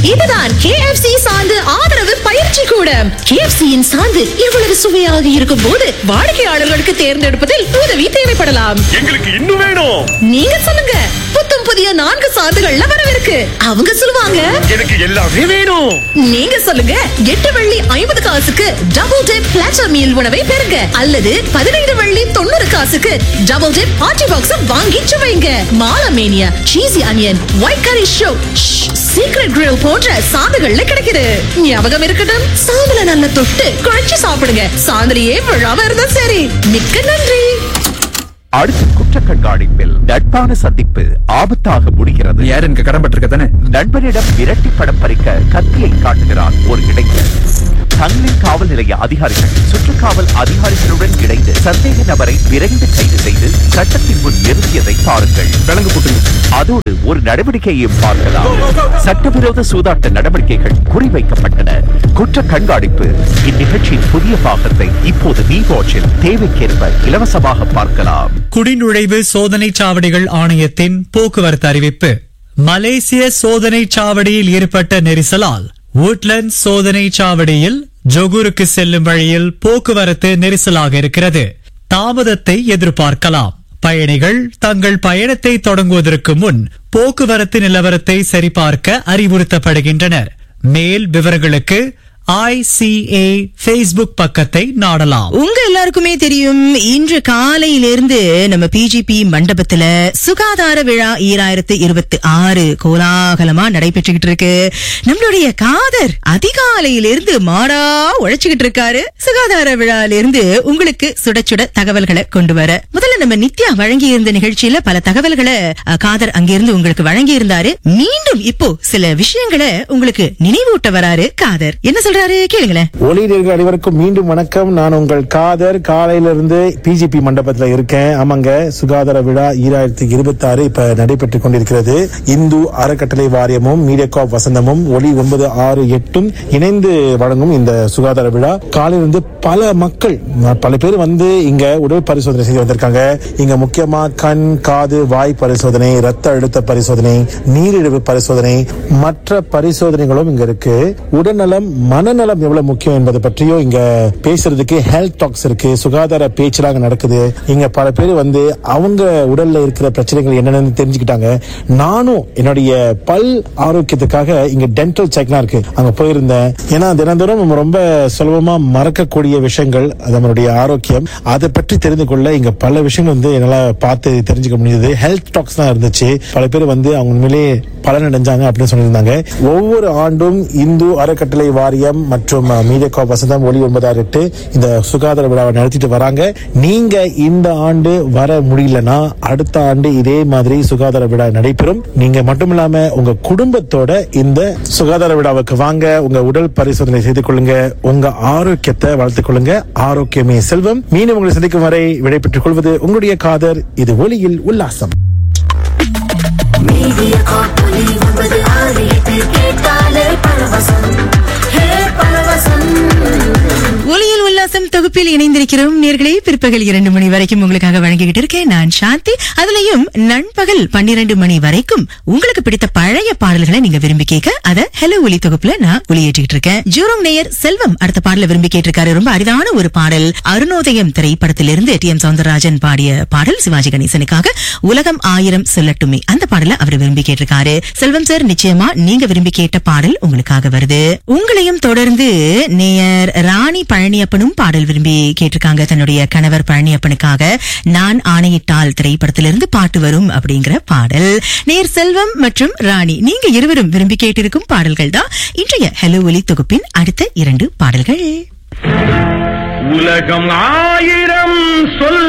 இதுதான் KFC சாந்து ஆதரவு பயிற்சி கூடம் KFC யின் சாந்து இவ்வளவு சுவையாக இருக்கும் போது வாடிக்கையாளர்களுக்கு தேர்ந்தெடுப்பதில் உதவி தேவைப்படலாம் எங்களுக்கு இன்னும் வேணும் நீங்க சொல்லுங்க புத்தம் புதிய நான்கு சாந்துகள்ல வரவிருக்கு அவங்க சொல்லுவாங்க எனக்கு எல்லாமே வேணும் நீங்க சொல்லுங்க எட்டு வெள்ளி ஐம்பது காசுக்கு டபுள் டிப் பிளாட்டர் மீல் உணவை பெறுங்க அல்லது பதினைந்து வெள்ளி தொண்ணூறு காசுக்கு டபுள் டிப் பார்ட்டி பாக்ஸ் வாங்கி சுவைங்க மாலமேனியா சீசி அனியன் ஒயிட் கரி ஷோ சீக்ரெட் கிரில் போன்ற சாந்துகள்ல கிடைக்குது ஞாபகம் இருக்கட்டும் சாந்துல நல்ல தொட்டு குழைச்சு சாப்பிடுங்க சாந்துலயே விழாம இருந்தா சரி மிக்க நன்றி அடுத்த குற்ற கண்காணிப்பில் நட்பான சந்திப்பு ஆபத்தாக முடிகிறது யார் எனக்கு கடன்பட்டிருக்க தானே நண்பனிடம் விரட்டி படம் பறிக்க கத்தியை காட்டுகிறான் ஒரு இளைஞர் தங்களின் காவல் நிலைய அதிகாரிகள் சுற்றுக்காவல் அதிகாரிகளுடன் இணைந்து சந்தேக நபரை விரைந்து கைது செய்து சட்டத்தின் முன் நிறுத்தியதை பாருங்கள் விலங்கு போட்டுங்க அதோடு ஒரு நடவடிக்கையையும் பார்க்கலாம் சட்டவிரோத சூதாட்ட நடவடிக்கைகள் குறிவைக்கப்பட்டன குற்ற கண்காணிப்பு இந்நிகழ்ச்சியின் புதிய பாகத்தை இப்போது வி வாட்சில் தேவைக்கேற்ப இலவசமாக பார்க்கலாம் குடிநுழைவு சோதனைச் சாவடிகள் ஆணையத்தின் போக்குவரத்து அறிவிப்பு மலேசிய சோதனைச் சாவடியில் ஏற்பட்ட நெரிசலால் woodlands சோதனைச் சாவடியில் ஜொகூருக்கு செல்லும் வழியில் போக்குவரத்து நெரிசலாக இருக்கிறது தாமதத்தை எதிர்பார்க்கலாம் பயணிகள் தங்கள் பயணத்தை தொடங்குவதற்கு முன் போக்குவரத்து நிலவரத்தை சரிபார்க்க அறிவுறுத்தப்படுகின்றனர் மேல் விவரங்களுக்கு ஐசிஏ ஃபேஸ்புக் பக்கத்தை நாடலாம் உங்க எல்லாருக்குமே தெரியும் இன்று காலையிலிருந்து நம்ம பிஜிபி மண்டபத்துல சுகாதார விழா ஈராயிரத்து இருபத்தி ஆறு கோலாகலமா நடைபெற்றுகிட்டு இருக்கு நம்மளுடைய காதர் அதிகாலையிலிருந்து மாடா உழைச்சுக்கிட்டு இருக்காரு சுகாதார விழால இருந்து உங்களுக்கு சுட சுட தகவல்களை கொண்டு வர முதல்ல நம்ம நித்யா வழங்கி இருந்த நிகழ்ச்சியில பல தகவல்களை அஹ், காதர் அங்கிருந்து உங்களுக்கு வழங்கி இருந்தாரு மீண்டும் இப்போ சில விஷயங்களை உங்களுக்கு நினைவூட்ட வராரு காதர் என்ன சொல்றாரு கேளுங்களேன் ஒளியியர்கள் அனைவருக்கும் மீண்டும் வணக்கம் நான் உங்கள் காதர் காலையிலிருந்து பிஜிபி மண்டபத்துல இருக்கேன் ஆமாங்க சுகாதார விழா ஈராயிரத்தி இருபத்தி ஆறு இப்ப நடைபெற்றுக் கொண்டிருக்கிறது இந்து அறக்கட்டளை வாரியமும் மீடியாகாப் வசந்தமும் ஒளி ஒன்பது ஆறு எட்டும் இணைந்து வழங்கும் இந்த சுகாதார விழா காலையிலிருந்து பல மக்கள் பல பேர் வந்து இங்க உடல் பரிசோதனை செய்து வந்திருக்காங்க இங்க முக்கியமா கண் காது வாய் பரிசோதனை ரத்த அழுத்த பரிசோதனை நீரிழிவு பரிசோதனை மற்ற பரிசோதனைகளும் இங்க இருக்கு உடல்நலம் மனநலம் எவ்வளவு முக்கியம் என்பதை பற்றியும் இங்க பேசுறதுக்கு ஹெல்த் டாக்ஸ் இருக்கு சுகாதார பேச்செல்லாம் அங்க நடக்குது இங்க பல பேர் வந்து அவங்க உடல்ல இருக்கிற பிரச்சனைகள் என்னென்னு தெரிஞ்சுக்கிட்டாங்க நானும் என்னுடைய பல் ஆரோக்கியத்துக்காக இங்க டென்டல் செக்லாம் இருக்கு அங்க போயிருந்தேன் ஏன்னா தினந்தோறும் நம்ம ரொம்ப சுலபமா மறக்கக்கூடிய விஷயங்கள் அது நம்மளுடைய ஆரோக்கியம் அதை பற்றி தெரிந்து கொள்ள இங்க பல விஷயங்கள் வந்து என்னால பார்த்து தெரிஞ்சுக்க முடியுது ஹெல்த் டாக்ஸ் தான் இருந்துச்சு பல பேர் வந்து அவங்க உண்மையிலே பலனடைஞ்சாங்க அப்படின்னு சொல்லியிருந்தாங்க ஒவ்வொரு ஆண்டும் இந்து அறக்கட்டளை வாரியம் மற்றும் மீடியா வசந்தம் ஒளி ஒன்பதாறு எட்டு இந்த சுகாதார விழாவை நடத்திட்டு வராங்க நீங்க இந்த ஆண்டு வர முடியலன்னா அடுத்த ஆண்டு இதே மாதிரி சுகாதார விழா நடைபெறும் நீங்க மட்டும் இல்லாம உங்க குடும்பத்தோட இந்த சுகாதார விழாவுக்கு வாங்க உங்க உடல் பரிசோதனை செய்து கொள்ளுங்க உங்க ஆரோக்கியத்தை வளர்த்துக் கொள்ளுங்க ஆரோக்கியமே செல்வம் மீண்டும் உங்களை சந்திக்கும் வரை விடைபெற்றுக் கொள்வது உங்களுடைய காதர் இது ஒளியில் உல்லாசம் மீடியா காப்பொலி ஒன்பது ஆறு எட்டு கேட்டாலே பரவசம் ஹே பரவசம் ஒலியில் உல்லாசம் தொகுப்பில் இணைந்திருக்கிறோம் நேர்களே பிற்பகல் இரண்டு மணி வரைக்கும் உங்களுக்காக வழங்கிக்கிட்டு இருக்கேன் நான் சாந்தி அதுலயும் நண்பகல் பன்னிரண்டு மணி வரைக்கும் உங்களுக்கு பிடித்த பழைய பாடல்களை நீங்க விரும்பி கேட்க அத ஹலோ ஒலி தொகுப்புல நான் ஒளியேற்றிட்டு இருக்கேன் ஜூரோங் நேயர் செல்வம் அடுத்த பாடல விரும்பி கேட்டிருக்காரு ரொம்ப அரிதான ஒரு பாடல் அருணோதயம் திரைப்படத்திலிருந்து டி எம் சவுந்தரராஜன் பாடிய பாடல் சிவாஜி கணேசனுக்காக உலகம் ஆயிரம் சொல்லட்டுமே அந்த பாடல அவர் விரும்பி கேட்டிருக்காரு செல்வம் சார் நிச்சயமா நீங்க விரும்பி கேட்ட பாடல் உங்களுக்காக வருது உங்களையும் தொடர்ந்து நேயர் ராணி பழனியப்பனும் பாடல் விரும்பி கேட்டிருக்காங்க தன்னுடைய கணவர் பழனியப்பனுக்காக நான் ஆணையிட்டால் திரைப்படத்திலிருந்து பாட்டு வரும் அப்படிங்கிற பாடல் நேர் செல்வம் மற்றும் ராணி நீங்க இருவரும் விரும்பி கேட்டிருக்கும் பாடல்கள் தான் இன்றைய ஹலோ ஒலி தொகுப்பின் அடுத்த இரண்டு பாடல்கள் உலகம் ஆயிரம் சொல்ல